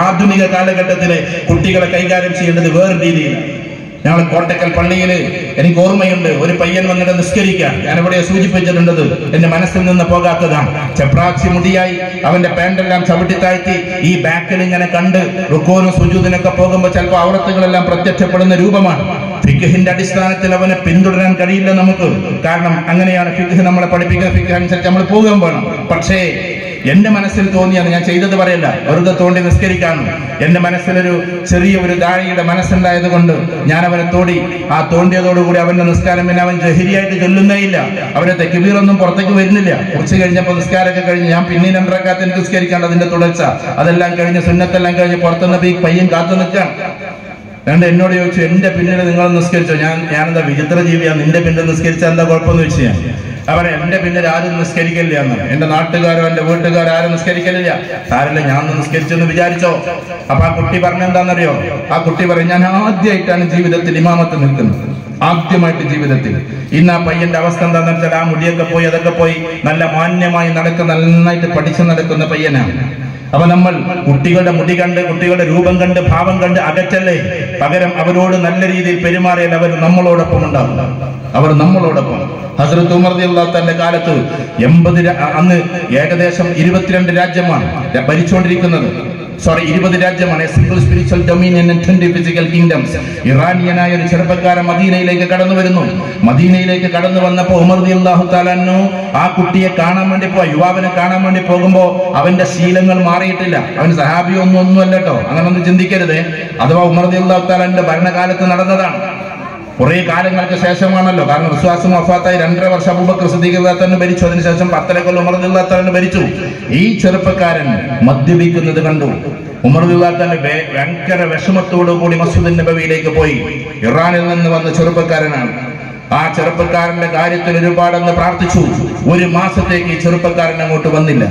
ആധുനിക കാലഘട്ടത്തിലെ കുട്ടികളെ കൈകാര്യം ചെയ്യേണ്ടത് വേറെ രീതിയിലാണ് ഞങ്ങൾ കോട്ടക്കൽ പള്ളിയിൽ എനിക്ക് ഓർമ്മയുണ്ട് ഒരു പയ്യൻ വന്നിട്ട് നിസ്കരിക്കാൻ ഞാൻ ഇവിടെ സൂചിപ്പിച്ചിട്ടുണ്ടത് എന്റെ മനസ്സിൽ നിന്ന് പോകാത്തതാണ് ചെപ്രാക്സി മുടിയായി അവന്റെ പാൻറ്റെല്ലാം ചവിട്ടി താഴ്ത്തി ഈ ബാക്കിൽ ഇങ്ങനെ കണ്ട് റുക്കോനും സുജൂദിനൊക്കെ പോകുമ്പോൾ ചിലപ്പോൾ ഔറത്തുകളെല്ലാം പ്രത്യക്ഷപ്പെടുന്ന രൂപമാണ് ഫിഖിന്റെ അടിസ്ഥാനത്തിൽ അവനെ പിന്തുടരാൻ കഴിയില്ല നമുക്ക് കാരണം അങ്ങനെയാണ് ഫിഖ് നമ്മളെ പഠിപ്പിക്കുന്ന ഫിഖ് അനുസരിച്ച് നമ്മൾ പോകാൻ വേണം പക്ഷേ എന്റെ മനസ്സിൽ തോന്നിയത് ഞാൻ ചെയ്തത് പറയല്ല വെറുതെ തോണ്ടി നിസ്കരിക്കാണ് എന്റെ മനസ്സിലൊരു ചെറിയ ഒരു ദാഴിയുടെ മനസ്സുണ്ടായത് കൊണ്ട് ഞാൻ അവനെ തോടി ആ തോണ്ടിയതോടുകൂടി അവന്റെ നിസ്കാരം പിന്നെ അവൻ ജഹിരിയായിട്ട് ചൊല്ലുന്നേയില്ല അവന്റെ തെക്കുബീറൊന്നും പുറത്തേക്ക് വരുന്നില്ല കുറച്ച് കഴിഞ്ഞപ്പോൾ നിസ്കാരമൊക്കെ കഴിഞ്ഞ് ഞാൻ പിന്നെ രണ്ടരക്കാത്ത എനിക്ക് നിസ്കരിക്കാണ്ട് അതിന്റെ തുടർച്ച അതെല്ലാം കഴിഞ്ഞ് സുന്നത്തെല്ലാം കഴിഞ്ഞ് പുറത്തുനിന്ന് ഈ പയ്യൻ കാത്തു നിൽക്കാം രണ്ട് എന്നോട് ചോദിച്ചു എന്റെ പിന്നിൽ നിങ്ങൾ നിസ്കരിച്ചോ ഞാൻ ഞാനെന്താ വിചിത്ര ജീവിയാണ് നിന്റെ പിന്നിൽ നിസ്കരിച്ചാൽ എന്താ കുഴപ്പമെന്ന് വെച്ച് ഞാൻ അവരെ എന്റെ പിന്നിൽ ആരും നിസ്കരിക്കില്ല എന്ന് എന്റെ നാട്ടുകാരോ എന്റെ വീട്ടുകാരോ ആരും നിസ്കരിക്കലില്ല സാരല്ല ഞാൻ ഒന്ന് നിസ്കരിച്ചെന്ന് വിചാരിച്ചോ അപ്പൊ ആ കുട്ടി പറഞ്ഞെന്താണെന്നറിയോ ആ കുട്ടി പറയും ഞാൻ ആദ്യമായിട്ടാണ് ജീവിതത്തിൽ ഇമാമത്ത് നിൽക്കുന്നത് ആദ്യമായിട്ട് ജീവിതത്തിൽ ഇന്ന് ആ പയ്യന്റെ അവസ്ഥ എന്താണെന്ന് വെച്ചാൽ ആ മുടിയൊക്കെ പോയി അതൊക്കെ പോയി നല്ല മാന്യമായി നടക്കുന്ന നന്നായിട്ട് പഠിച്ചു നടക്കുന്ന പയ്യനാണ് അപ്പൊ നമ്മൾ കുട്ടികളുടെ മുടി കണ്ട് കുട്ടികളുടെ രൂപം കണ്ട് ഭാവം കണ്ട് അകറ്റല്ലേ പകരം അവരോട് നല്ല രീതിയിൽ പെരുമാറിയാൽ അവർ നമ്മളോടൊപ്പം ഉണ്ടാവും അവർ നമ്മളോടൊപ്പം ഹസ്രത്ത് ഉമർ തന്റെ കാലത്ത് എൺപത് രാ- അന്ന് ഏകദേശം ഇരുപത്തിരണ്ട് രാജ്യമാണ് ര- ഭരിച്ചുകൊണ്ടിരിക്കുന്നത് സോറി ഇരുപത് രാജ്യമാണ് single spiritual dominion and twenty physical kingdoms ഇറാനിയനായ ഒരു ചെറുപ്പക്കാരൻ മദീനയിലേക്ക് കടന്നു വരുന്നു മദീനയിലേക്ക് കടന്നു വന്നപ്പോൾ ഉമർ അള്ളാഹു താലാന്നു ആ കുട്ടിയെ കാണാൻ വേണ്ടി പോയി യുവാവിനെ കാണാൻ വേണ്ടി പോകുമ്പോ അവന്റെ ശീലങ്ങൾ മാറിയിട്ടില്ല അവൻ സഹാബി ഒന്നും ഒന്നുമല്ല കേട്ടോ അങ്ങനൊന്നും ചിന്തിക്കരുത് അഥവാ ഉമർ അള്ളാഹു താലാന്റെ ഭരണകാലത്ത് നടന്നതാണ് കുറെ കാലങ്ങൾക്ക് ശേഷമാണല്ലോ കാരണം വിശ്വാസം വഫാത്തായി രണ്ടര വർഷം അബൂബക്കർ സിദ്ദീഖ് തന്നെ ഭരിച്ചു അതിനുശേഷം പത്തര കൊല്ലം ഉമർ തന്നെ ഭരിച്ചു ഈ ചെറുപ്പക്കാരൻ മദ്യപിക്കുന്നത് കണ്ടു ഉമർ തന്നെ ഭയങ്കര വിഷമത്തോടു കൂടി മസൂദ് നബവിയിലേക്ക് പോയി ഇറാനിൽ നിന്ന് വന്ന ചെറുപ്പക്കാരനാണ് ആ ചെറുപ്പക്കാരന്റെ കാര്യത്തിൽ ഒരുപാടെന്ന് പ്രാർത്ഥിച്ചു ഒരു മാസത്തേക്ക് ഈ ചെറുപ്പക്കാരൻ അങ്ങോട്ട് വന്നില്ല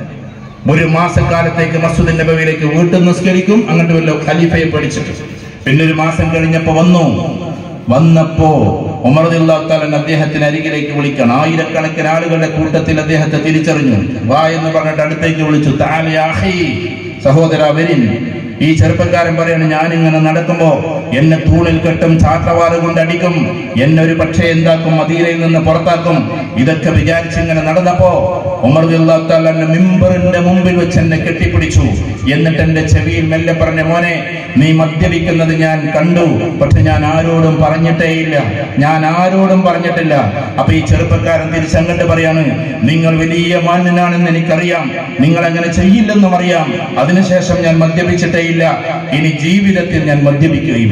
ഒരു മാസക്കാലത്തേക്ക് മസൂദ് നബവിയിലേക്ക് വീട്ടിൽ നിസ്കരിക്കും അങ്ങോട്ട് വല്ല ഖലീഫയെ പഠിച്ചിട്ട് പിന്നെ ഒരു മാസം കഴിഞ്ഞപ്പോ വന്നു വന്നപ്പോ ഉമർ താലൻ അദ്ദേഹത്തിന് അരികിലേക്ക് വിളിക്കണം ആയിരക്കണക്കിന് ആളുകളുടെ കൂട്ടത്തിൽ അദ്ദേഹത്തെ തിരിച്ചറിഞ്ഞു വാ എന്ന് പറഞ്ഞിട്ട് അടുത്തേക്ക് വിളിച്ചു "താല യാ അഖി." സഹോദര വരിൻ ഈ ചെറുപ്പക്കാരൻ പറയണം ഞാനിങ്ങനെ നടക്കുമ്പോ എന്നെ തൂണിൽ കെട്ടും ചാത്രവാറ് കൊണ്ട് അടിക്കും എന്നെ ഒരു പക്ഷേ എന്താക്കും മദീനയിൽ നിന്ന് പുറത്താക്കും ഇതൊക്കെ വിചാരിച്ച് ഇങ്ങനെ നടന്നപ്പോ ഉമർ എന്നെ മിമ്പറിന്റെ മുമ്പിൽ വെച്ച് എന്നെ കെട്ടിപ്പിടിച്ചു എന്നിട്ട് എന്റെ ചെവിയിൽ മെല്ലെ പറഞ്ഞ മോനെ നീ മദ്യപിക്കുന്നത് ഞാൻ കണ്ടു പക്ഷെ ഞാൻ ആരോടും പറഞ്ഞിട്ടേയില്ല ഞാൻ ആരോടും പറഞ്ഞിട്ടില്ല അപ്പൊ ഈ ചെറുപ്പക്കാരൻ തിരിച്ചങ്ങട്ട് പറയാണ് നിങ്ങൾ വലിയ മാന്യനാണെന്ന് എനിക്കറിയാം നിങ്ങൾ അങ്ങനെ ചെയ്യില്ലെന്നും അറിയാം അതിനുശേഷം ഞാൻ മദ്യപിച്ചിട്ടേയില്ല ഇനി ജീവിതത്തിൽ ഞാൻ മദ്യപിക്കുകയുമില്ല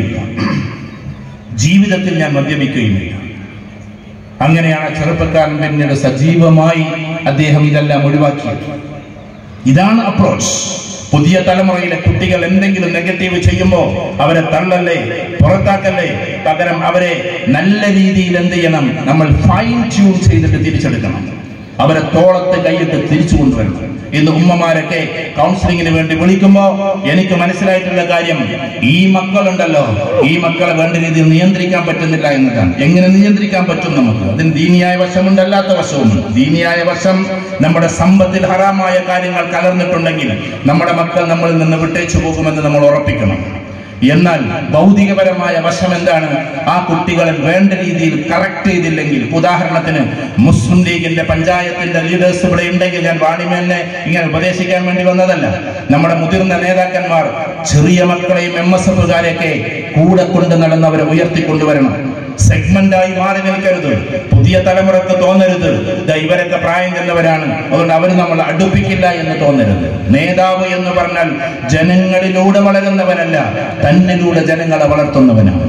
ജീവിതത്തിൽ ഞാൻ മദ്യപിക്കുകയുമില്ല അങ്ങനെയാണ് ആ ചെറുപ്പക്കാരൻ പിന്നീട് സജീവമായി അദ്ദേഹം ഇതെല്ലാം ഒഴിവാക്കിയത് ഇതാണ് അപ്രോച്ച് പുതിയ തലമുറയിലെ കുട്ടികൾ എന്തെങ്കിലും നെഗറ്റീവ് ചെയ്യുമ്പോൾ അവരെ തള്ളല്ലേ പുറത്താക്കല്ലേ പകരം അവരെ നല്ല രീതിയിൽ എന്ത് ചെയ്യണം നമ്മൾ ഫൈൻ ട്യൂൺ ചെയ്തിട്ട് തിരിച്ചെടുക്കണം അവരെ തോളത്ത് കൈയിട്ട് തിരിച്ചു കൊണ്ടുവരണം ഇന്ന് ഉമ്മമാരൊക്കെ കൗൺസിലിങ്ങിന് വേണ്ടി വിളിക്കുമ്പോ എനിക്ക് മനസ്സിലായിട്ടുള്ള കാര്യം ഈ മക്കളുണ്ടല്ലോ ഈ മക്കളെ വേണ്ട രീതിയിൽ നിയന്ത്രിക്കാൻ പറ്റുന്നില്ല എന്നതാണ് എങ്ങനെ നിയന്ത്രിക്കാൻ പറ്റും നമുക്ക് അതിന് ദീനിയായ വശമുണ്ട് അല്ലാത്ത വശവുമുണ്ട് ദീനിയായ വശം നമ്മുടെ സമ്പത്തിൽ ഹറാമായ കാര്യങ്ങൾ കലർന്നിട്ടുണ്ടെങ്കിൽ നമ്മുടെ മക്കൾ നമ്മളിൽ നിന്ന് വിട്ടേച്ചു പോകുമെന്ന് നമ്മൾ ഉറപ്പിക്കണം എന്നാൽ ഭൗതികപരമായ വശം എന്താണ് ആ കുട്ടികളെ വേണ്ട രീതിയിൽ കറക്റ്റ് ചെയ്തില്ലെങ്കിൽ ഉദാഹരണത്തിന് മുസ്ലിം ലീഗിന്റെ പഞ്ചായത്തിന്റെ ലീഡേഴ്സ് ഇവിടെ ഉണ്ടെങ്കിൽ ഞാൻ വാണിമേലിനെ ഇങ്ങനെ ഉപദേശിക്കാൻ വേണ്ടി വന്നതല്ല നമ്മുടെ മുതിർന്ന നേതാക്കന്മാർ ചെറിയ മക്കളെയും എം എസ് എഫുകാരെയൊക്കെ കൂടെ കൊണ്ട് നടന്നവരെ ഉയർത്തിക്കൊണ്ടുവരണം സെഗ്മെന്റായി മാറി നിൽക്കരുത് പുതിയ തലമുറക്ക് തോന്നരുത് ദാ ഇവരൊക്കെ പ്രായം ചെന്നവരാണ് അതുകൊണ്ട് അവർ നമ്മൾ അടുപ്പിക്കില്ല എന്ന് തോന്നരുത് നേതാവ് എന്ന് പറഞ്ഞാൽ ജനങ്ങളിലൂടെ വളരുന്നവനല്ല തന്നിലൂടെ ജനങ്ങളെ വളർത്തുന്നവനാണ്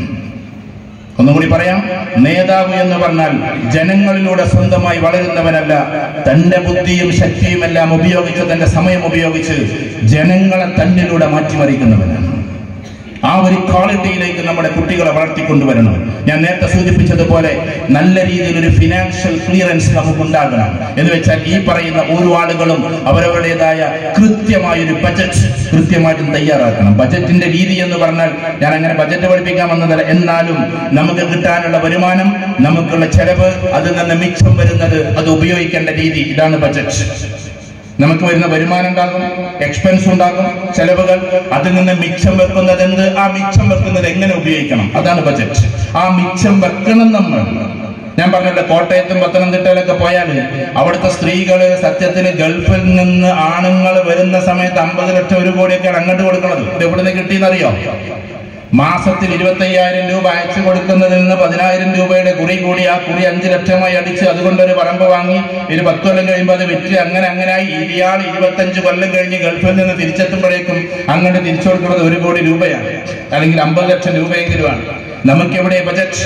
ഒന്നും കൂടി പറയാം നേതാവ് എന്ന് പറഞ്ഞാൽ ജനങ്ങളിലൂടെ സ്വന്തമായി വളരുന്നവനല്ല തന്റെ ബുദ്ധിയും ശക്തിയും എല്ലാം ഉപയോഗിച്ച് തന്റെ സമയം ഉപയോഗിച്ച് ജനങ്ങളെ തന്നിലൂടെ മാറ്റിമറിക്കുന്നവനാണ് ആ ഒരു ക്വാളിറ്റിയിലേക്ക് നമ്മുടെ കുട്ടികളെ വളർത്തിക്കൊണ്ടുവരണം ഞാൻ നേരത്തെ സൂചിപ്പിച്ചതുപോലെ നല്ല രീതിയിൽ ഒരു ഫിനാൻഷ്യൽ ക്ലിയറൻസ് നമുക്ക് ഉണ്ടാകണം എന്ന് വെച്ചാൽ ഈ പറയുന്ന ഓരോ ആളുകളും അവരവരുടേതായ കൃത്യമായ ഒരു ബജറ്റ് കൃത്യമായിട്ടും തയ്യാറാക്കണം ബജറ്റിന്റെ രീതി എന്ന് പറഞ്ഞാൽ ഞാൻ അങ്ങനെ ബജറ്റ് പഠിപ്പിക്കാൻ വന്നതല്ല എന്നാലും നമുക്ക് കിട്ടാനുള്ള വരുമാനം നമുക്കുള്ള ചെലവ് അതിൽ നിന്ന് മിച്ചം വരുന്നത് അത് ഉപയോഗിക്കേണ്ട രീതി ഇതാണ് ബജറ്റ് നമുക്ക് വരുന്ന വരുമാനം ഉണ്ടാകും എക്സ്പെൻസ് ഉണ്ടാകും ചെലവുകൾ അതിൽ നിന്ന് മിച്ചം വെക്കുന്നത് എന്ത് ആ മിച്ചം വെക്കുന്നത് എങ്ങനെ ഉപയോഗിക്കണം അതാണ് ബജറ്റ് ആ മിച്ചം വെക്കണം നമ്മൾ ഞാൻ പറഞ്ഞല്ലോ കോട്ടയത്തും പത്തനംതിട്ടയിലൊക്കെ പോയാൽ അവിടുത്തെ സ്ത്രീകള് സത്യത്തിന് ഗൾഫിൽ നിന്ന് ആണുങ്ങൾ വരുന്ന സമയത്ത് അമ്പത് ലക്ഷം ഒരു കോടിയൊക്കെയാണ് അങ്ങോട്ട് കൊടുക്കുന്നത് ഇത് എവിടെ നിന്ന് കിട്ടിയെന്നറിയോ മാസത്തിൽ ഇരുപത്തി അയ്യായിരം രൂപ അയച്ചു കൊടുക്കുന്നതിൽ നിന്ന് പതിനായിരം രൂപയുടെ കുറി കൂടി ആ കുറി അഞ്ച് ലക്ഷമായി അടിച്ച് അതുകൊണ്ട് ഒരു പറമ്പ് വാങ്ങി ഒരു പത്ത് കൊല്ലം കഴിയുമ്പോൾ അത് വിറ്റ് അങ്ങനെ അങ്ങനെയായി ഇയാൾ ഇരുപത്തഞ്ച് കൊല്ലം കഴിഞ്ഞ് ഗൾഫിൽ നിന്ന് തിരിച്ചെത്തുമ്പോഴേക്കും അങ്ങോട്ട് തിരിച്ചു കൊടുക്കുന്നത് ഒരു കോടി രൂപയാണ് അല്ലെങ്കിൽ അമ്പത് ലക്ഷം രൂപയെങ്കിലുമാണ് നമുക്ക് എവിടെ ബജറ്റ്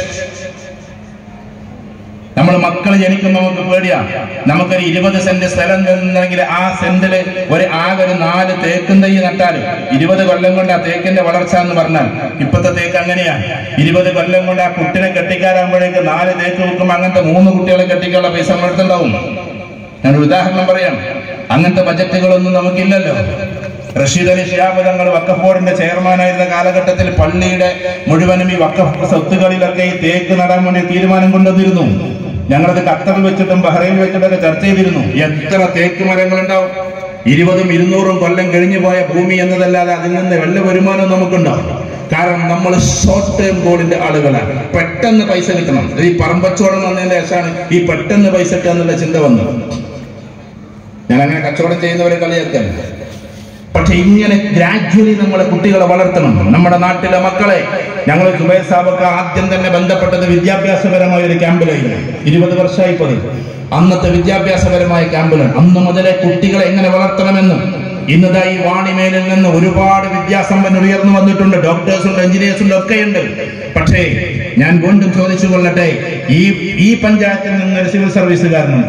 നമ്മൾ മക്കൾ ജനിക്കുമ്പോൾ നമുക്ക് പേടിയാണ് നമുക്കൊരു ഇരുപത് സെന്റ് സ്ഥലം തന്നെങ്കിൽ ആ സെന്റില് ഒരു ആകെ ഒരു നാല് തേക്കും തൈ നട്ടാൽ ഇരുപത് കൊല്ലം കൊണ്ട് ആ തേക്കിന്റെ വളർച്ച എന്ന് പറഞ്ഞാൽ ഇപ്പത്തെ തേക്ക് അങ്ങനെയാണ് ഇരുപത് കൊല്ലം കൊണ്ട് ആ കുട്ടിനെ കെട്ടിക്കാരാകുമ്പോഴേക്ക് നാല് തേക്ക് വെക്കുമ്പോൾ അങ്ങനത്തെ മൂന്ന് കുട്ടികളെ കെട്ടിക്കാനുള്ള പൈസ നമ്മളെടുത്തുണ്ടാവും ഞാൻ ഒരു ഉദാഹരണം പറയാം അങ്ങനത്തെ ബജറ്റുകളൊന്നും നമുക്കില്ലല്ലോ റഷീദ് അലി ഷിയാബ് തങ്ങൾ വക്കഫ് ബോർഡിന്റെ ചെയർമാനായിരുന്ന കാലഘട്ടത്തിൽ പള്ളിയുടെ മുഴുവനും ഈ വക്കഫ് സ്വത്തുകളിലൊക്കെ ഈ തേക്ക് നടാൻ വേണ്ടി തീരുമാനം കൊണ്ടുവന്നിരുന്നു ഞങ്ങളത് ഖത്തറിൽ വെച്ചിട്ടും ബഹ്റൈനിൽ വെച്ചിട്ടൊക്കെ ചർച്ച ചെയ്തിരുന്നു എത്ര തേക്ക് മരങ്ങൾ ഉണ്ടാവും ഇരുപതും ഇരുന്നൂറും കൊല്ലം കഴിഞ്ഞു പോയ ഭൂമി എന്നതല്ലാതെ അതിൽ നിന്ന് വല്ല വരുമാനം നമുക്കുണ്ടാവും കാരണം നമ്മൾ ഷോർട്ട് ടേം ഗോളിന്റെ ആളുകളാണ് പെട്ടെന്ന് പൈസ കിട്ടണം ഈ പറമ്പച്ചോടം വന്നതിന്റെ ശേഷമാണ് ഈ പെട്ടെന്ന് പൈസ കിട്ടുക എന്നുള്ള ചിന്ത വന്നത് ഞാൻ അങ്ങനെ കച്ചവടം ചെയ്യുന്നവരെ കളിയാക്കല്ല പക്ഷെ ഇങ്ങനെ ഗ്രാജുവലി നമ്മളെ കുട്ടികളെ വളർത്തണം നമ്മുടെ നാട്ടിലെ മക്കളെ ഞങ്ങൾ സുബൈർ സാബൊക്കെ ആദ്യം തന്നെ ബന്ധപ്പെട്ടത് വിദ്യാഭ്യാസപരമായ ഒരു ക്യാമ്പിലായിരുന്നു ഇരുപത് വർഷമായി പോയി അന്നത്തെ വിദ്യാഭ്യാസപരമായ ക്യാമ്പിലാണ് അന്ന് മുതലേ കുട്ടികളെ എങ്ങനെ വളർത്തണമെന്ന് ഇന്നതാ ഈ വാണിമേലിൽ നിന്ന് ഒരുപാട് വിദ്യാസമ്പന്നർ ഉയർന്നു വന്നിട്ടുണ്ട് ഡോക്ടേഴ്സ് ഉണ്ട് എഞ്ചിനീയേഴ്സ് ഉണ്ട് ഒക്കെയുണ്ട് പക്ഷേ ഞാൻ വീണ്ടും ചോദിച്ചു കൊള്ളട്ടെ ഈ ഈ പഞ്ചായത്തിൽ നിന്ന് ഒരു സിവിൽ സർവീസുകാരനുണ്ട്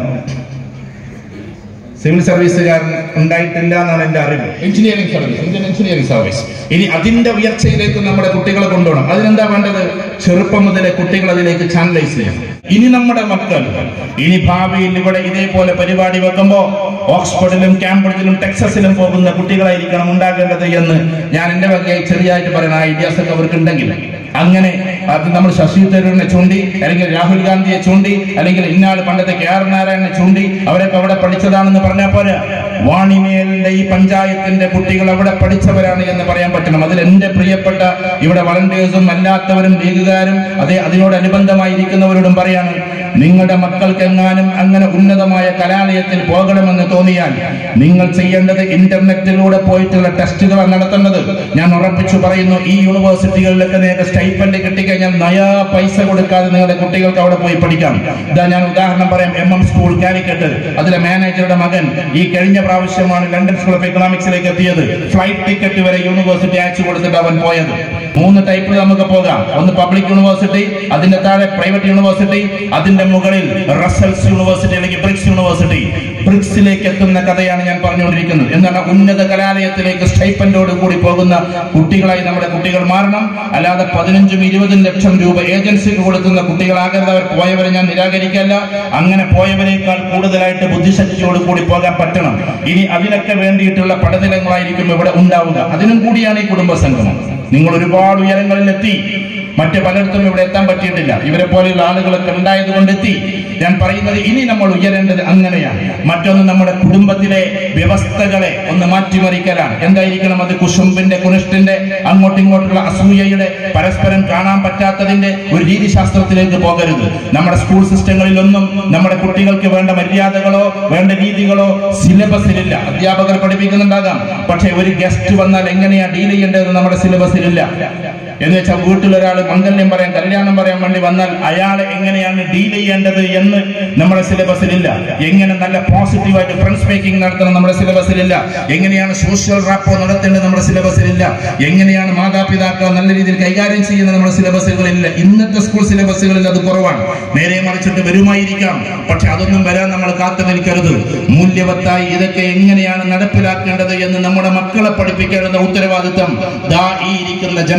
സിവിൽ സർവീസുകാരൻ ഉണ്ടായിട്ടില്ല എന്നാണ് എന്റെ അറിവ് engineering service Indian Engineering Service ഇനി അതിന്റെ ഉയർച്ചയിലേക്ക് നമ്മുടെ കുട്ടികളെ കൊണ്ടുപോകണം അതിനെന്താ വേണ്ടത് ചെറുപ്പം മുതലേ കുട്ടികൾ അതിലേക്ക് ചാനലൈസ് ചെയ്യണം ഇനി നമ്മുടെ മക്കൾ ഇനി ഭാവിയിൽ ഇവിടെ ഇതേപോലെ പരിപാടി വെക്കുമ്പോ ഓക്സ്ഫോർഡിലും കാംബ്രിഡ്ജിലും ടെക്സസിലും പോകുന്ന കുട്ടികളായിരിക്കണം ഉണ്ടാകേണ്ടത് എന്ന് ഞാൻ എന്റെ വകയായി ചെറിയായിട്ട് പറയുന്ന ഐഡിയാസ് ഒക്കെ അവർക്ക് ഉണ്ടെങ്കിൽ അങ്ങനെ അത് നമ്മൾ ശശി തരൂരിനെ ചൂണ്ടി അല്ലെങ്കിൽ രാഹുൽ ഗാന്ധിയെ ചൂണ്ടി അല്ലെങ്കിൽ ഇന്നാൾ പണ്ടത്തെ കെ ആർ നാരായണനെ ചൂണ്ടി അവരൊക്കെ അവിടെ പഠിച്ചതാണെന്ന് പറഞ്ഞാൽ പോരാ വാണിമേലിന്റെ ഈ പഞ്ചായത്തിന്റെ കുട്ടികൾ അവിടെ പഠിച്ചവരാണ് എന്ന് പറയാൻ പറ്റണം അതിൽ എന്റെ പ്രിയപ്പെട്ട ഇവിടെ വളണ്ടിയേഴ്സും അല്ലാത്തവരും ലീഗുകാരും അതേ അതിനോടനുബന്ധമായിരിക്കുന്നവരോടും പറയാണ് നിങ്ങളുടെ മക്കൾക്ക് എങ്ങാനും അങ്ങനെ ഉന്നതമായ കലാലയത്തിൽ പോകണമെന്ന് തോന്നിയാൽ നിങ്ങൾ ചെയ്യേണ്ടത് ഇന്റർനെറ്റിലൂടെ പോയിട്ടുള്ള ടെസ്റ്റുകളാണ് നടത്തേണ്ടത് ഞാൻ ഉറപ്പിച്ചു പറയുന്നു ഈ യൂണിവേഴ്സിറ്റികളിലൊക്കെ നിങ്ങൾക്ക് സ്റ്റൈപ്പൻഡ് കിട്ടിക്കഴിഞ്ഞാൽ നയാ പൈസ കൊടുക്കാതെ നിങ്ങളുടെ കുട്ടികൾക്ക് അവിടെ പോയി പഠിക്കാം ഇതാ ഞാൻ ഉദാഹരണം പറയാം എം എം സ്കൂൾ കാലിക്കറ്റ് അതിലെ മാനേജറുടെ മകൻ ഈ കഴിഞ്ഞ പ്രാവശ്യമാണ് ലണ്ടൻ സ്കൂൾ ഓഫ് എക്കണോമിക്സിലേക്ക് എത്തിയത് ഫ്ലൈറ്റ് ടിക്കറ്റ് വരെ യൂണിവേഴ്സിറ്റി അയച്ചു കൊടുത്തിട്ട് അവൻ പോയത് മൂന്ന് ടൈപ്പിൽ നമുക്ക് പോകാം ഒന്ന് പബ്ലിക് യൂണിവേഴ്സിറ്റി അതിന്റെ താഴെ പ്രൈവറ്റ് യൂണിവേഴ്സിറ്റി അതിന്റെ മുകളിൽ റസൽസ് യൂണിവേഴ്സിറ്റി അല്ലെങ്കിൽ ബ്രിക്സ് യൂണിവേഴ്സിറ്റി ബ്രിക്സിലേക്ക് എത്തുന്ന കഥയാണ് ഞാൻ പറഞ്ഞുകൊണ്ടിരിക്കുന്നത് എന്താണ് ഉന്നത കലാലയത്തിലേക്ക് സ്റ്റൈപ്പൻഡോട് കൂടി പോകുന്ന കുട്ടികളായി നമ്മുടെ കുട്ടികൾ മാറണം അല്ലാതെ പതിനഞ്ചും ഇരുപതും ലക്ഷം രൂപ ഏജൻസിക്ക് കൊടുക്കുന്ന കുട്ടികളാകരുത് അവർ പോയവരെ ഞാൻ നിരാകരിക്കല്ല അങ്ങനെ പോയവരെക്കാൾ കൂടുതലായിട്ട് ബുദ്ധിശക്തിയോട് കൂടി പോകാൻ പറ്റണം ഇനി അതിനൊക്കെ വേണ്ടിയിട്ടുള്ള പഠനങ്ങളായിരിക്കും ഇവിടെ ഉണ്ടാവുക അതിനും കൂടിയാണ് ഈ കുടുംബ സംഗമം നിങ്ങൾ ഒരുപാട് ഉയരങ്ങളിൽ എത്തി മറ്റു പലയിടത്തും ഇവിടെ എത്താൻ പറ്റിയിട്ടില്ല ഇവരെ പോലെയുള്ള ആളുകളൊക്കെ ഉണ്ടായത് കൊണ്ട് എത്തി ഞാൻ പറയുന്നത് ഇനി നമ്മൾ ഉയരേണ്ടത് അങ്ങനെയാണ് മറ്റൊന്ന് നമ്മുടെ കുടുംബത്തിലെ വ്യവസ്ഥകളെ ഒന്ന് മാറ്റിമറിക്കലാണ് എന്തായിരിക്കണം അത് കുശുമ്പിന്റെ കുനിഷ്ടിന്റെ അങ്ങോട്ടും ഇങ്ങോട്ടുള്ള അസൂയയുടെ പരസ്പരം കാണാൻ പറ്റാത്തതിന്റെ ഒരു രീതിശാസ്ത്രത്തിലേക്ക് പോകരുത് നമ്മുടെ സ്കൂൾ സിസ്റ്റങ്ങളിലൊന്നും നമ്മുടെ കുട്ടികൾക്ക് വേണ്ട മര്യാദകളോ വേണ്ട രീതികളോ സിലബസിലില്ല അധ്യാപകർ പഠിപ്പിക്കുന്നുണ്ടാകാം പക്ഷേ ഒരു ഗസ്റ്റ് വന്നാൽ എങ്ങനെയാ ഡീൽ ചെയ്യേണ്ടത് നമ്മുടെ സിലബസിലില്ല എന്ന് വെച്ചാൽ വീട്ടിലൊരാൾ മംഗല്യം പറയാൻ കല്യാണം പറയാൻ വേണ്ടി വന്നാൽ അയാളെ എങ്ങനെയാണ് ഡീൽ ചെയ്യേണ്ടത് എന്ന് നമ്മുടെ സിലബസിലില്ല എങ്ങനെ നല്ല പോസിറ്റീവായിട്ട് ഫ്രണ്ട്സ് മേക്കിംഗ് നടത്തണം നമ്മുടെ സിലബസിലില്ല എങ്ങനെയാണ് സോഷ്യൽ റാപ്പോ നടത്തേണ്ടത് നമ്മുടെ സിലബസിലില്ല എങ്ങനെയാണ് മാതാപിതാക്കൾ നല്ല രീതിയിൽ കൈകാര്യം ചെയ്യുന്നത് നമ്മുടെ സിലബസുകളില്ല ഇന്നത്തെ സ്കൂൾ സിലബസുകളിൽ അത് കുറവാണ് നേരെ മറിച്ചിട്ട് വരുമായിരിക്കാം പക്ഷെ അതൊന്നും വരാൻ നമ്മൾ കാത്തു നിൽക്കരുത് മൂല്യവത്തായി ഇതൊക്കെ എങ്ങനെയാണ് നടപ്പിലാക്കേണ്ടത് എന്ന് നമ്മുടെ മക്കളെ പഠിപ്പിക്കേണ്ടുന്ന ഉത്തരവാദിത്തം ദാ ഈ ഇരിക്കുന്ന ജനസമൂഹം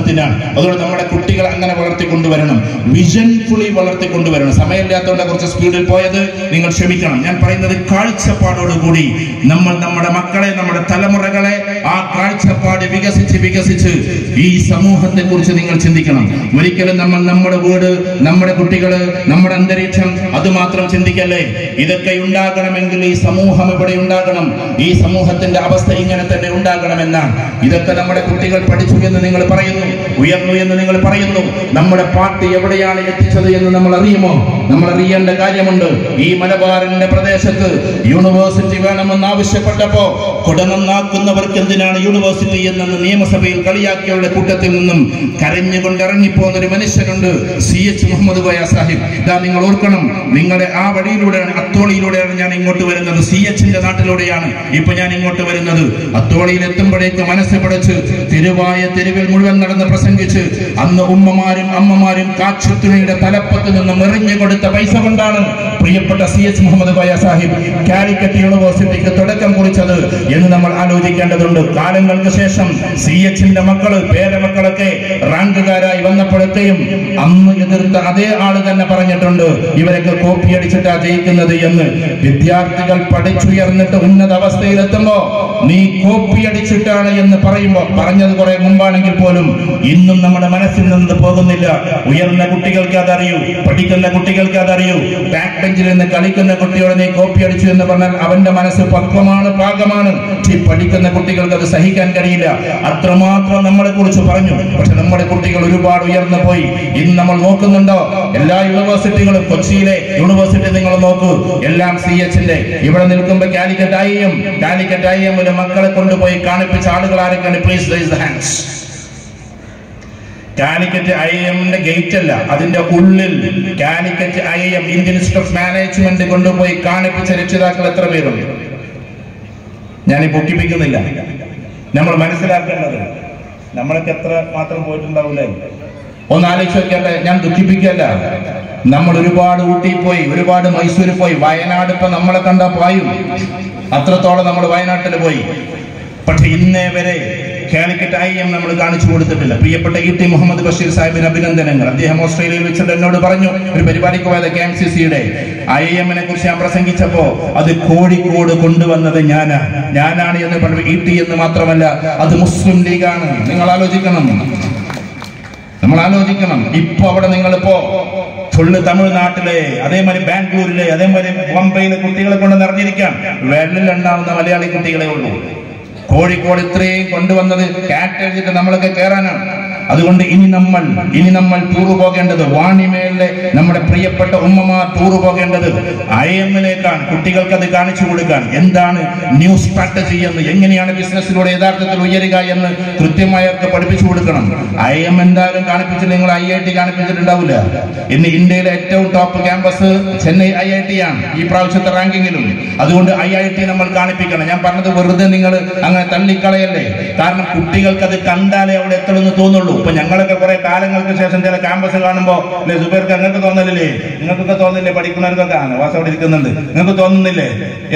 സമൂഹത്തിനാണ് അതുകൊണ്ട് നമ്മുടെ കുട്ടികൾ അങ്ങനെ വളർത്തിക്കൊണ്ടുവരണം വിഷൻഫുള്ളി വളർത്തിക്കൊണ്ടുവരണം സമയമില്ലാത്തതുകൊണ്ട് കുറച്ച് സ്പീഡിൽ പോയത് നിങ്ങൾ ക്ഷമിക്കണം ഞാൻ പറയുന്നത് കാഴ്ചപ്പാടോടുകൂടി നമ്മൾ നമ്മുടെ മക്കളെ നമ്മുടെ തലമുറകളെ ആ കാഴ്ചപ്പാട് വികസിച്ച് വികസിച്ച് ഈ സമൂഹത്തെ കുറിച്ച് നിങ്ങൾ ചിന്തിക്കണം ഒരിക്കലും നമ്മൾ നമ്മുടെ വീട് നമ്മുടെ കുട്ടികള് നമ്മുടെ അന്തരീക്ഷം അത് മാത്രം ചിന്തിക്കല്ലേ ഇതൊക്കെ ഉണ്ടാകണമെങ്കിൽ ഈ സമൂഹം ഇവിടെ ഉണ്ടാകണം ഈ സമൂഹത്തിന്റെ അവസ്ഥ ഇങ്ങനെ തന്നെ ഉണ്ടാകണമെന്നാണ് ഇതൊക്കെ നമ്മുടെ കുട്ടികൾ പഠിച്ചു എന്ന് നിങ്ങൾ പറയുന്നു ഉയർന്നു എന്ന് നിങ്ങൾ പറയുന്നു നമ്മുടെ പാർട്ടി എവിടെയാണ് എത്തിച്ചത് എന്ന് നമ്മൾ അറിയുമോ നമ്മൾ അറിയേണ്ട കാര്യമുണ്ട് ഈ മലബാറിന്റെ പ്രദേശത്ത് യൂണിവേഴ്സിറ്റി വേണമെന്ന് ആവശ്യപ്പെട്ടപ്പോ കുടനന്നാക്കുന്നവർക്ക് എന്തിനാണ് യൂണിവേഴ്സിറ്റി എന്നെന്ന് നിയമസഭയിൽ കളിയാക്കിയവരുടെ കൂട്ടത്തിൽ നിന്നും കരഞ്ഞുകൊണ്ട് ഇറങ്ങിപ്പോകുന്ന ഒരു മനുഷ്യനുണ്ട് സി എച്ച് മുഹമ്മദ് കോയ സാഹിബ് ഇതാ നിങ്ങൾ ഓർക്കണം നിങ്ങളുടെ ആ വഴിയിലൂടെയാണ് അത്തോളിയിലൂടെയാണ് ഞാൻ ഇങ്ങോട്ട് വരുന്നത് സി എച്ചിന്റെ നാട്ടിലൂടെയാണ് ഇപ്പൊ ഞാൻ ഇങ്ങോട്ട് വരുന്നത് അത്തോളിയിൽ എത്തുമ്പോഴേക്ക് മനസ്സ് പിടച്ച് തിരുവായ തെരുവിൽ മുഴുവൻ നടന്ന് പ്രസംഗിച്ച് അന്ന് ഉമ്മമാരും അമ്മമാരും കാച്ചുത്തുണിയുടെ തലപ്പത്ത് നിന്നും എറിഞ്ഞു കൊടുത്ത പൈസ കൊണ്ടാണ് പ്രിയപ്പെട്ട സി എച്ച് മുഹമ്മദ് കോയ സാഹിബ് കാലിക്കറ്റ് യൂണിവേഴ്സിറ്റിക്ക് തുടക്കം കുറിച്ചത് എന്ന് നമ്മൾ ആലോചിക്കേണ്ടതുണ്ട് കാലങ്ങൾക്ക് ശേഷം സി എച്ചിന്റെ മക്കള് പേരമക്കളൊക്കെ റാങ്കുകാരായി വന്നപ്പോഴത്തെയും അന്ന് എതിർത്ത അതേ ആള് തന്നെ പറഞ്ഞിട്ടുണ്ട് ഇവരൊക്കെ കോപ്പി അടിച്ചിട്ടാ ജയിക്കുന്നത് എന്ന് വിദ്യാർത്ഥികൾ പഠിച്ചുയർന്നിട്ട് ഉന്നത അവസ്ഥയിലെത്തുമ്പോ നീ കോപ്പി അടിച്ചിട്ടാണ് എന്ന് പറയുമ്പോ പറഞ്ഞത് കുറെ മുമ്പാണെങ്കിൽ പോലും ഇന്നും നമ്മുടെ മനസ്സിൽ നിന്ന് പോകുന്നില്ല ഉയർന്ന കുട്ടികൾക്ക് അതറിയൂ പഠിക്കുന്ന കുട്ടികൾക്ക് അതറിയൂ ബാക്ക് ബെഞ്ചിൽ നിന്ന് കളിക്കുന്ന കുട്ടിയോട് നീ കോപ്പി അടിച്ചു എന്ന് പറഞ്ഞാൽ അവന്റെ മനസ്സ് പക്വമാണ് പാകമാണ് പക്ഷേ പഠിക്കുന്ന കുട്ടികൾക്ക് അത് സഹിക്കാൻ കഴിയില്ല അത്രമാത്രം നമ്മളെ കുറിച്ച് പറഞ്ഞു പക്ഷെ നമ്മുടെ കുട്ടികൾ ഒരുപാട് ഉയർന്നു പോയി ഇന്ന് നമ്മൾ നോക്കുന്നുണ്ടോ എല്ലാ യൂണിവേഴ്സിറ്റികളും കൊച്ചിയിലെ യൂണിവേഴ്സിറ്റി നിങ്ങൾ നോക്കൂ എല്ലാം സി എച്ചിന്റെ ഇവിടെ നിൽക്കുമ്പോ Calicut I M Calicut I എമ്മിലെ മക്കളെ കൊണ്ടുപോയി കാണിപ്പിച്ച ആളുകൾ ആരൊക്കെയാണ് please raise hands Calicut I എമ്മിന്റെ ഗേറ്റ് അല്ല അതിന്റെ ഉള്ളിൽ Calicut I M Indian Institute of Management കൊണ്ടുപോയി കാണിപ്പിച്ച രക്ഷിതാക്കൾ എത്ര പേരുണ്ട് ഞാൻ ഈ പൊക്കിപ്പിക്കുന്നില്ല നമ്മൾ മനസ്സിലാക്കേണ്ടത് നമ്മളൊക്കെ എത്ര മാത്രം പോയിട്ടുണ്ടാവില്ലേ ഒന്ന് ആലോചിച്ച് നോക്കിയാട്ടെ ഞാൻ ദുഃഖിപ്പിക്കല്ല നമ്മൾ ഒരുപാട് ഊട്ടി പോയി ഒരുപാട് മൈസൂരിൽ പോയി വയനാട് ഇപ്പൊ നമ്മളെ കണ്ട പായും അത്രത്തോളം നമ്മൾ വയനാട്ടിൽ പോയി പക്ഷെ ഇന്നേ വരെ കാലിക്കറ്റ് ഐ എം നമ്മൾ കാണിച്ചു കൊടുത്തിട്ടില്ല പ്രിയപ്പെട്ട ഇ ടി മുഹമ്മദ് ബഷീർ സാഹിബിന് അഭിനന്ദനങ്ങൾ അദ്ദേഹം ഓസ്ട്രേലിയയിൽ വെച്ചിട്ട് എന്നോട് പറഞ്ഞു ഒരു പരിപാടിക്ക് പോയത് കെ എം സി സിയുടെ ഐ എമ്മിനെ കുറിച്ച് ഞാൻ പ്രസംഗിച്ചപ്പോ അത് കോഴിക്കോട് കൊണ്ടുവന്നത് ഞാനാണ് ഞാനാണ് എന്ന് പറഞ്ഞു ഇ ടി എന്ന് മാത്രമല്ല അത് മുസ്ലിം ലീഗാണ് നിങ്ങൾ ആലോചിക്കണം നമ്മൾ ആലോചിക്കണം ഇപ്പൊ അവിടെ നിങ്ങളിപ്പോ ഫുള്ള് തമിഴ്നാട്ടിലെ അതേമാതിരി ബാംഗ്ലൂരിലെ അതേമാതിരി ബോംബെയിലെ കുട്ടികളെ കൊണ്ട് നിറഞ്ഞിരിക്കാൻ വെള്ളിലുണ്ടാവുന്ന മലയാളി കുട്ടികളെ ഉള്ളൂ കോഴിക്കോട് ഇത്രയും കൊണ്ടുവന്നത് കാറ്റ് എഴുതിയിട്ട് നമ്മളൊക്കെ കയറാനാണ് അതുകൊണ്ട് ഇനി നമ്മൾ ഇനി നമ്മൾ ടൂർ പോകേണ്ടത് വാണിമേലിലെ നമ്മുടെ പ്രിയപ്പെട്ട ഉമ്മമാർ ടൂർ പോകേണ്ടത് ഐ എമ്മിലേക്കാണ് കുട്ടികൾക്ക് അത് കാണിച്ചു കൊടുക്കാൻ എന്താണ് ന്യൂ സ്ട്രാറ്റജി എന്ന് എങ്ങനെയാണ് ബിസിനസ്സിലൂടെ യഥാർത്ഥത്തിൽ ഉയരുക എന്ന് കൃത്യമായി അവർക്ക് പഠിപ്പിച്ചു കൊടുക്കണം ഐ എം എന്തായാലും കാണിപ്പിച്ചിട്ട് നിങ്ങൾ ഐ ഐ ടി കാണിപ്പിച്ചിട്ടുണ്ടാവില്ല ഇന്ന് ഇന്ത്യയിലെ ഏറ്റവും top campus Chennai I I T ആണ് ഈ പ്രാവശ്യത്തെ റാങ്കിങ്ങിലും അതുകൊണ്ട് ഐ ഐ ടി നമ്മൾ കാണിപ്പിക്കണം ഞാൻ പറഞ്ഞത് വെറുതെ നിങ്ങൾ അങ്ങനെ തള്ളിക്കളയല്ലേ കാരണം കുട്ടികൾക്ക് അത് കണ്ടാലേ അവിടെ എത്തണമെന്ന് തോന്നുള്ളൂ ഇപ്പൊ ഞങ്ങളൊക്കെ കുറെ കാലങ്ങൾക്ക് ശേഷം ചില ക്യാമ്പസ് കാണുമ്പോ അല്ലെ സുബേർക്ക് നിങ്ങൾക്ക് തോന്നലില്ലേ നിങ്ങൾക്കൊക്കെ തോന്നില്ലേ പഠിക്കുന്നവർക്കൊക്കെ ആണ് വാസം അവിടെ ഇരിക്കുന്നുണ്ട് നിങ്ങൾക്ക് തോന്നുന്നില്ലേ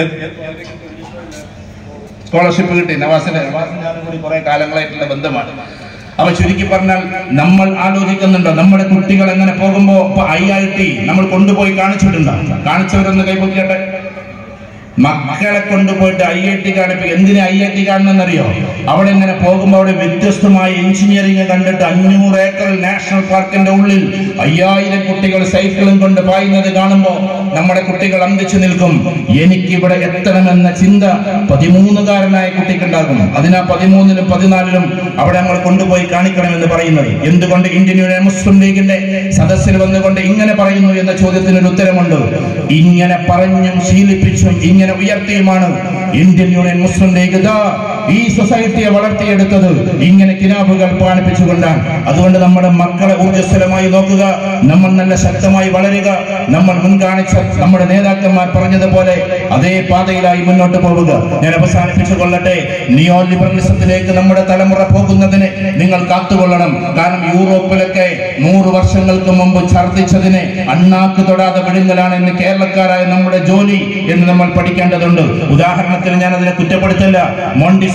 സ്കോളർഷിപ്പ് കിട്ടി നവാസിന്റെ നവാസിന് ഞാനും കൂടി കുറെ കാലങ്ങളായിട്ടുള്ള ബന്ധമാണ് അപ്പൊ ചുരുക്കി പറഞ്ഞാൽ നമ്മൾ ആലോചിക്കുന്നുണ്ടോ നമ്മുടെ കുട്ടികൾ എങ്ങനെ പോകുമ്പോ ഇപ്പൊ ഐ ഐ ടി നമ്മൾ കൊണ്ടുപോയി കാണിച്ചിട്ടുണ്ടോ കാണിച്ചവരൊന്ന് കൈപൊക്കിയട്ടെ മക്കളെ കൊണ്ടുപോയിട്ട് ഐ ഐ ടി കാണിപ്പിക്കും എന്തിനാ ഐ ഐ ടി കാണണമെന്നറിയോ അവിടെ ഇങ്ങനെ പോകുമ്പോൾ അവിടെ വ്യത്യസ്തമായ എഞ്ചിനീയറിംഗ് കണ്ടിട്ട് അഞ്ഞൂറ് ഏക്കർ നാഷണൽ പാർക്കിന്റെ ഉള്ളിൽ അയ്യായിരം കുട്ടികൾ സൈക്കിളും കൊണ്ട് പായുന്നത് കാണുമ്പോൾ നമ്മുടെ കുട്ടികൾ അന്തിച്ചു നിൽക്കും എനിക്ക് ഇവിടെ എത്തണമെന്ന ചിന്ത പതിമൂന്നുകാരനായ കുട്ടിക്കുണ്ടാകും അതിനാ പതിമൂന്നിലും പതിനാലിലും അവിടെ നമ്മൾ കൊണ്ടുപോയി കാണിക്കണമെന്ന് പറയുന്നത് എന്തുകൊണ്ട് ഇന്ത്യൻ യൂണിയൻ മുസ്ലിം ലീഗിന്റെ സദസ്സിൽ വന്നുകൊണ്ട് ഇങ്ങനെ പറയുന്നു എന്ന ചോദ്യത്തിന് ഒരു ഉത്തരമുണ്ട് ഇങ്ങനെ പറഞ്ഞും ശീലിപ്പിച്ചും ഇങ്ങനെ ഉയർത്തിയുമാണ് ഇന്ത്യൻ യൂണിയൻ മുസ്ലിം ലീഗ് ദാ ഈ സൊസൈറ്റിയെ വളർത്തിയെടുത്തത് ഇങ്ങനെ കിനാബുകൾ പാണിപ്പിച്ചുകൊണ്ടാണ് അതുകൊണ്ട് നമ്മുടെ മക്കളെ ഊർജ്ജസ്വലമായി നോക്കുക നമ്മൾ നല്ല ശക്തമായി വളരുക നമ്മൾ മുൻകാണിച്ച നമ്മുടെ നേതാക്കന്മാർ പറഞ്ഞതുപോലെ അതേ പാതയിലായി മുന്നോട്ട് പോവുക ഞാൻ അവസാനിപ്പിച്ചു കൊള്ളട്ടെ നിയോ ലിബറലിസത്തിലേക്ക് നമ്മുടെ തലമുറ പോകുന്നതിന് നിങ്ങൾ കാത്തുകൊള്ളണം കാരണം യൂറോപ്പിലൊക്കെ നൂറ് വർഷങ്ങൾക്ക് മുമ്പ് ഛർദ്ദിച്ചതിനെ അണ്ണാക്ക് തൊടാതെ വിഴുങ്ങലാണ് ഇന്ന് കേരളക്കാരായ നമ്മുടെ ജോലി എന്ന് നമ്മൾ പഠിക്കേണ്ടതുണ്ട് ഉദാഹരണത്തിന് ഞാൻ അതിനെ കുറ്റപ്പെടുത്തില്ല മോണ്ടിസോറി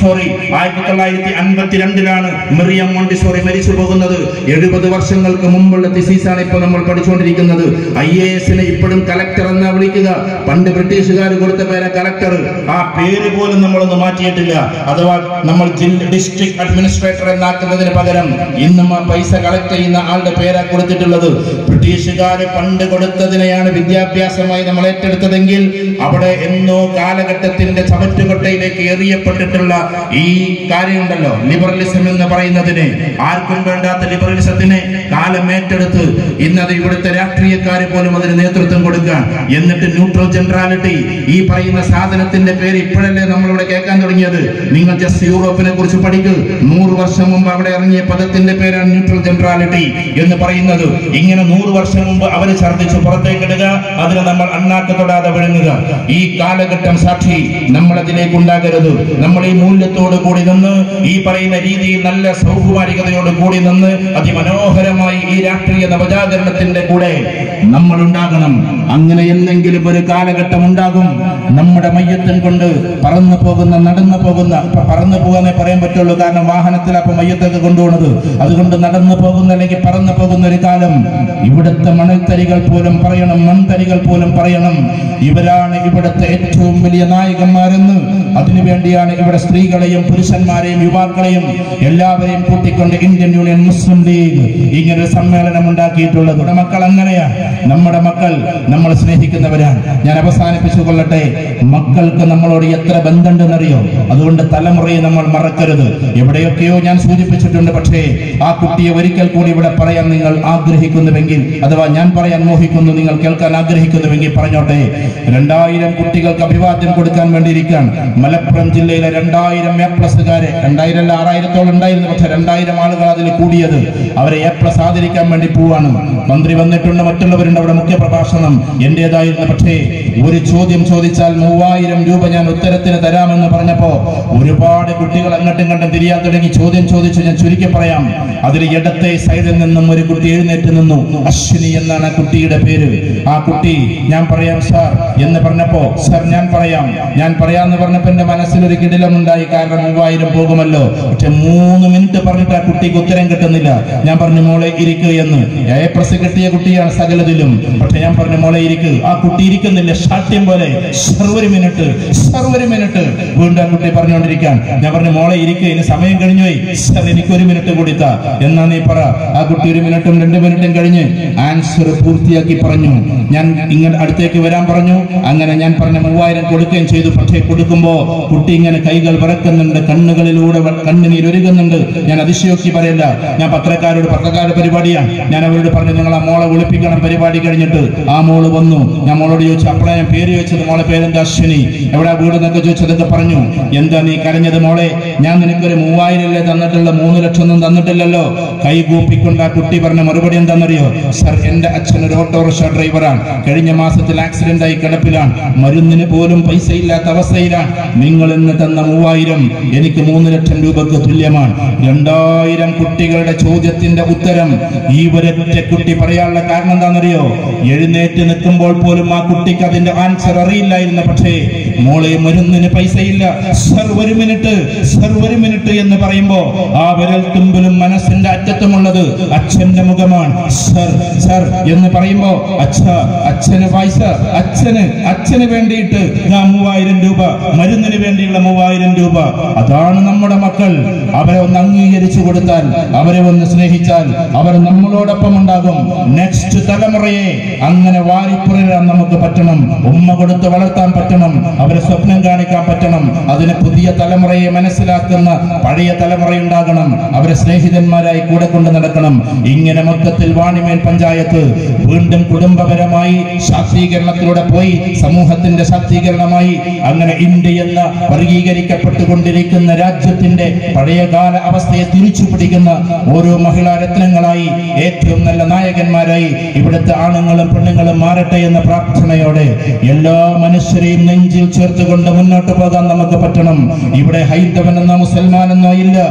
മോണ്ടിസോറി ആയിരത്തി തൊള്ളായിരത്തി അൻപത്തിരണ്ടിലാണ് മെറിയം മോണ്ടിസോറി മരിച്ചു പോകുന്നത് എഴുപത് വർഷങ്ങൾക്ക് മുമ്പുള്ള തിസീസാണ് ഇപ്പോൾ നമ്മൾ പഠിച്ചുകൊണ്ടിരിക്കുന്നത് ഐ എ എസിനെ ഇപ്പോഴും കലക്ടർ എന്നാ വിളിക്കുക പണ്ട് ബ്രിട്ടീഷുകാർ കൊടുത്ത പേരെ കലക്ടർ ആ പേര് പോലും നമ്മളൊന്ന് മാറ്റിയിട്ടില്ല അഥവാ നമ്മൾ ജില്ല ഡിസ്ട്രിക്ട് അഡ്മിനിസ്ട്രേറ്റർ എന്നാക്കുന്നതിന് പകരം ഇന്നും ആ പൈസ കളക്ട് ചെയ്യുന്ന ആളുടെ പേരാ കൊടുത്തിട്ടുള്ളത് ബ്രിട്ടീഷുകാര് പണ്ട് കൊടുത്തതിനെയാണ് വിദ്യാഭ്യാസമായി നമ്മൾ ഏറ്റെടുത്തതെങ്കിൽ അവിടെ എന്നോ കാലഘട്ടത്തിന്റെ ചവറ്റുകൊട്ടയിലേക്ക് എറിയപ്പെട്ടിട്ടുള്ള ഈ കാര്യമുണ്ടല്ലോ ലിബറലിസം എന്ന് പറയുന്നതിനെ ആർക്കും വേണ്ടാത്ത ലിബറലിസത്തിനെ കാലം ഏറ്റെടുത്ത് ഇന്നത് ഇവിടുത്തെ രാഷ്ട്രീയക്കാര് പോലും അതിന് നേതൃത്വം കൊടുക്കാൻ എന്നിട്ട് ന്യൂട്രൽ ജനറാലിറ്റി ഈ പറയുന്ന സാധനത്തിന്റെ പേര് ഇപ്പോഴല്ലേ നമ്മളിവിടെ കേൾക്കാൻ തുടങ്ങിയത് നിങ്ങൾ ജസ്റ്റ് യൂറോപ്പിനെ കുറിച്ച് പഠിക്കൂ നൂറ് വർഷം മുമ്പ് അവിടെ ഇറങ്ങിയ പദത്തിന്റെ പേരാണ് ന്യൂട്രൽ ജനറാലിറ്റി എന്ന് പറയുന്നത് ഇങ്ങനെ നൂറ് വർഷം മുമ്പ് അവര് ഛർദ്ദിച്ച് പുറത്തേക്കിടുക അതിന് നമ്മൾ അണ്ണാക്ക് തൊടാതെ വിഴുങ്ങുക ഈ കാലഘട്ടം സാക്ഷി നമ്മൾ അതിലേക്ക് ഉണ്ടാകരുത് നമ്മൾ ഈ മൂല്യത്തോട് കൂടി നിന്ന് ഈ പറയുന്ന രീതിയിൽ നല്ല സൗകുമാരികതയോട് കൂടി നിന്ന് അതിമനോഹരമായി ഈ രാഷ്ട്രീയ നവജാഗരണത്തിന്റെ കൂടെ നമ്മൾ ഉണ്ടാകണം അങ്ങനെ എന്തെങ്കിലും ഒരു കാലഘട്ടം ഉണ്ടാകും നമ്മുടെ മയ്യത്തും കൊണ്ട് പറന്നു പോകുന്ന നടന്നു പോകുന്ന ഇപ്പൊ പറന്നു പോകാനേ പറയാൻ പറ്റുള്ളൂ കാരണം വാഹനത്തിൽ അപ്പൊ മയ്യത്തൊക്കെ കൊണ്ടുപോകുന്നത് അതുകൊണ്ട് നടന്നു പോകുന്ന അല്ലെങ്കിൽ പറന്നു പോകുന്ന ഒരു കാലം ഇവിടുത്തെ മണൽത്തരികൾ പോലും പറയണം മൺതരികൾ പോലും പറയണം ഇവരാണ് ഇവിടുത്തെ ഏറ്റവും വലിയ നായകന്മാരെന്ന് അതിനുവേണ്ടിയാണ് ഇവിടെ സ്ത്രീകളെയും പുരുഷന്മാരെയും യുവാക്കളെയും എല്ലാവരെയും കൂട്ടിക്കൊണ്ട് ഇന്ത്യൻ യൂണിയൻ മുസ്ലിം ലീഗ് ഇങ്ങനെ ഒരു സമ്മേളനം ഉണ്ടാക്കിയിട്ടുള്ളത് നമ്മുടെ മക്കൾ അങ്ങനെയാ നമ്മുടെ മക്കൾ നമ്മൾ സ്നേഹിക്കുന്നവരാണ് ഞാൻ അവസാനിപ്പിച്ചു കൊള്ളട്ടെ മക്കൾക്ക് നമ്മളോട് എത്ര ബന്ധമുണ്ടെന്നറിയോ അതുകൊണ്ട് തലമുറയെ നമ്മൾ മറക്കരുത് എവിടെയൊക്കെയോ ഞാൻ സൂചിപ്പിച്ചിട്ടുണ്ട് പക്ഷേ ആ കുട്ടിയെ ഒരിക്കൽ കൂടി ഇവിടെ പറയാൻ നിങ്ങൾ ആഗ്രഹിക്കുന്നുവെങ്കിൽ അഥവാ ഞാൻ പറയാൻ മോഹിക്കുന്നു നിങ്ങൾ കേൾക്കാൻ ആഗ്രഹിക്കുന്നുവെങ്കിൽ പറഞ്ഞോട്ടെ രണ്ടായിരം കുട്ടികൾക്ക് അഭിവാദ്യം കൊടുക്കാൻ വേണ്ടിയിരിക്കാൻ മലപ്പുറം ജില്ലയിലെ രണ്ടായിരം എ പ്ലസുകാരെ രണ്ടായിരം അല്ല ആറായിരത്തോളം ഉണ്ടായിരുന്നു പക്ഷെ രണ്ടായിരം ആളുകൾ അതിൽ കൂടിയത് അവരെ എ പ്ലസ് ആദരിക്കാൻ വേണ്ടി പോവാണ് മന്ത്രി വന്നിട്ടുണ്ട് മറ്റുള്ളവരുണ്ട് അവിടെ മുഖ്യ പ്രഭാഷണം എന്റേതായിരുന്നു പക്ഷേ ഒരു ചോദ്യം ചോദിച്ചാൽ മൂവായിരം രൂപ ഞാൻ ഉത്തരത്തിന് തരാമെന്ന് പറഞ്ഞപ്പോ ഒരുപാട് കുട്ടികൾ അങ്ങോട്ടും ഇങ്ങോട്ടും തിരിയാൻ തുടങ്ങി ചോദ്യം ചോദിച്ചു ഞാൻ ചുരുക്കി പറയാം അതിൽ ഇടത്തെ സൈഡിൽ നിന്നും ഒരു കുട്ടി എഴുന്നേറ്റ് നിന്നു അശ്വിനി എന്നാണ് ആ കുട്ടിയുടെ പേര് ആ കുട്ടി ഞാൻ പറയാം സാർ എന്ന് പറഞ്ഞപ്പോ സാർ ഞാൻ പറയാം ഞാൻ പറയാന്ന് പറഞ്ഞപ്പോ എന്റെ മനസ്സിൽ ഒരു കിടിലമുണ്ടായി കാരണം മൂവായിരം പോകുമല്ലോ പക്ഷെ മൂന്ന് മിനിറ്റ് പറഞ്ഞിട്ട് ആ കുട്ടിക്ക് ഉത്തരം കിട്ടുന്നില്ല ഞാൻ പറഞ്ഞു മോളെ ഇരിക്കുക എന്ന് എ പ്ലസ് കിട്ടിയ കുട്ടിയാണ് സകലതിലും പക്ഷെ ഞാൻ പറഞ്ഞു മോളെ ഇരിക്ക് ആ കുട്ടി ഇരിക്കുന്നില്ല ഷാട്ട്യം പോലെ സർ ഒരു മിനിറ്റ് സർ ഒരു മിനിറ്റ് വീണ്ടും ആ കുട്ടി പറഞ്ഞുകൊണ്ടിരിക്കാൻ ഞാൻ പറഞ്ഞു മോളെ ഇരിക്കുക ഇനി സമയം കഴിഞ്ഞു പോയി സർ എനിക്ക് ഒരു മിനിറ്റ് കൂടി താ എന്നാ നീ പറ ആ കുട്ടി ഒരു മിനിറ്റും രണ്ട് മിനിറ്റും കഴിഞ്ഞ് ആൻസർ പൂർത്തിയാക്കി പറഞ്ഞു ഞാൻ ഇങ്ങനെ അടുത്തേക്ക് വരാൻ പറഞ്ഞു അങ്ങനെ ഞാൻ പറഞ്ഞ മൂവായിരം കൊടുക്കുകയും ചെയ്തു പക്ഷേ കൊടുക്കുമ്പോ കുട്ടി ഇങ്ങനെ കൈകൾ വിറക്കുന്നുണ്ട് കണ്ണുകളിലൂടെ വ- കണ്ണുനീരൊരുകുന്നുണ്ട് ഞാൻ അതിശയോക്തി പറയല്ല ഞാൻ പത്രക്കാരോട് പത്രക്കാരുടെ പരിപാടിയാണ് ഞാൻ അവരോട് പറഞ്ഞു നിങ്ങൾ ആ മോളെ വിളിപ്പിക്കണം പരിപാടി കഴിഞ്ഞിട്ട് ആ മോള് വന്നു ഞാൻ മോളോട് ചോദിച്ചു അപ്പോഴാണ് ഞാൻ പേര് ചോദിച്ചത് മോളെ പേരെന്താ അശ്വിനി എവിടെ വീട് എന്നൊക്കെ ചോദിച്ചതൊക്കെ പറഞ്ഞു എന്താ നീ കരഞ്ഞത് മോളെ ഞാൻ നിനക്കൊരു മൂവായിരം അല്ലേ തന്നിട്ടുള്ള മൂന്ന് ലക്ഷം ഒന്നും തന്നിട്ടില്ലല്ലോ കൈ കൂപ്പിക്കൊണ്ട് ആ കുട്ടി പറഞ്ഞ മറുപടി എന്താണെന്നറിയോ സർ എന്റെ അച്ഛൻ ഒരു ഓട്ടോറിക്ഷ ഡ്രൈവറാണ് കഴിഞ്ഞ മാസത്തിൽ ആക്സിഡന്റ് ആയി കിടപ്പിലാണ് മരുന്നിന് പോലും പൈസ ഇല്ലാത്ത അവസ്ഥയിലാണ് നിങ്ങൾ ഇന്ന് തന്ന മൂവായിരം എനിക്ക് മൂന്ന് ലക്ഷം രൂപക്ക് തുല്യമാണ് രണ്ടായിരം കുട്ടികളുടെ ചോദ്യത്തിന്റെ ഉത്തരം ഈ ഒരൊറ്റ കുട്ടി പറയാനുള്ള കാരണം എന്താണെന്നറിയോ എഴുന്നേറ്റ് നിൽക്കുമ്പോൾ പോലും ആ കുട്ടിക്ക് അതിന്റെ ആൻസർ അറിയില്ലായിരുന്നു പക്ഷേ മോളെ മരുന്നിന് പൈസയില്ല സർ ഒരു മിനിറ്റ് സർ ഒരു മിനിറ്റ് എന്ന് പറയുമ്പോ ആ വിരൽ തുമ്പിലും മനസ്സിന്റെ അറ്റത്തുമുള്ളത് അച്ഛന്റെ മുഖമാണ് സർ സർ എന്ന് പറയുമ്പോ അച്ഛ അച്ഛന് പൈസ അച്ഛന് അച്ഛന് വേണ്ടിയിട്ട് ഞാൻ മൂവായിരം രൂപ മരുന്നിന് വേണ്ടിയുള്ള മൂവായിരം രൂപ അതാണ് നമ്മുടെ മക്കൾ അവരെ ഒന്ന് അംഗീകരിച്ചു കൊടുത്താൽ അവരെ ഒന്ന് സ്നേഹിച്ചാൽ അവർ നമ്മളോടൊപ്പം ഉണ്ടാകും നെക്സ്റ്റ് തലമുറയെ അങ്ങനെ വാരിപ്പുറരാൻ നമുക്ക് പറ്റണം ഉമ്മ കൊടുത്ത് വളർത്താൻ പറ്റണം അവരെ സ്വപ്നം കാണിക്കാൻ പറ്റണം അതിന് പുതിയ തലമുറയെ മനസ്സിലാക്കുന്ന പഴയ തലമുറ ഉണ്ടാകണം അവരെ സ്നേഹിതന്മാരായി കൂടെ കൊണ്ട് നടക്കണം ഇങ്ങനെ മൊത്തത്തിൽ വാണിമേൽ പഞ്ചായത്ത് വീണ്ടും കുടുംബപരമായി ശാക്തീകരണത്തിലൂടെ പോയി സമൂഹത്തിന്റെ ശാക്തീകരണമായി അങ്ങനെ ഇന്ത്യ എന്ന വർഗീകരിക്കപ്പെട്ടുകൊണ്ടിരിക്കുന്ന രാജ്യത്തിന്റെ പഴയകാല അവസ്ഥയെ തിരിച്ചു പിടിക്കുന്ന ഓരോ മഹിളാ രത്നങ്ങളായി ഏറ്റവും നല്ല നായകന്മാരായി ഇവിടുത്തെ ആണുങ്ങളും പെണ്ണുങ്ങളും മാറട്ടെ എന്ന പ്രാർത്ഥനയോടെ എല്ലാ മനുഷ്യരെയും നെഞ്ചിൽ ചേർത്തുകൊണ്ട് മുന്നോട്ട് പോകാൻ നമുക്ക് പറ്റണം ഇവിടെ ഹൈന്ദവനെന്നോ മുസൽമാനെന്നോ ഇല്ല മുസ്ലിം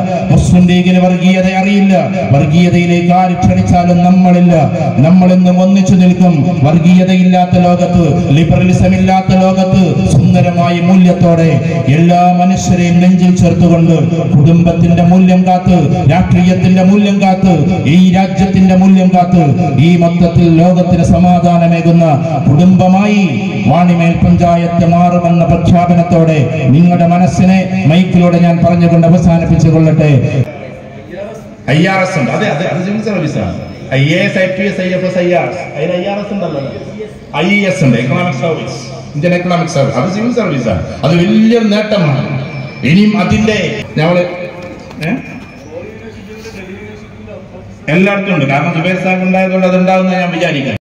മുസ്ലിം ലീഗിന് വർഗീയത അറിയില്ല വർഗീയതയിലേക്ക് ആര് ക്ഷണിച്ചാലും നമ്മളില്ല നമ്മളെന്നും ഒന്നിച്ചു നിൽക്കും വർഗീയതയില്ലാത്ത ലോകത്ത് ലിബറലിസം ഇല്ലാത്ത ലോകത്ത് സുന്ദരമായ മൂല്യത്തോടെ എല്ലാ മനുഷ്യരെയും നെഞ്ചിൽ ചേർത്തുകൊണ്ട് കുടുംബത്തിന്റെ മൂല്യം കാത്ത് രാഷ്ട്രീയത്തിന്റെ മൂല്യം കാത്ത് ഈ രാജ്യത്തിന്റെ മൂല്യം കാത്ത് ഈ മൊത്തത്തിൽ ലോകത്തിന് സമാധാനമേകുന്ന കുടുംബമായി വാണിമേൽ പഞ്ചായത്ത് മാറുമെന്ന പ്രഖ്യാപനത്തോടെ നിങ്ങളുടെ മനസ്സിനെ മൈക്കിലൂടെ ഞാൻ പറഞ്ഞുകൊണ്ട് അവസാനിപ്പിച്ചു കൊള്ളട്ടെ ഐ ആർ എസ് ഉണ്ട് അതെ അതെ അത് സിവിൽ സർവീസാണ് I A S I P S I F S I R S അതിന് ഐ ആർ എസ് ഉണ്ടല്ലോ ഐ എസ് ഉണ്ട് economic service Indian economic service അത് സിവിൽ സർവീസാണ് അത് വലിയൊരു നേട്ടമാണ് ഇനിയും അതിന്റെ ഞങ്ങള് ഏ? എല്ലായിടത്തും ഉണ്ട് കാരണം സുബേർ സാഹിബ് ഉണ്ടായതുകൊണ്ട് അത് ഉണ്ടാകുന്ന ഞാൻ വിചാരിക്കാം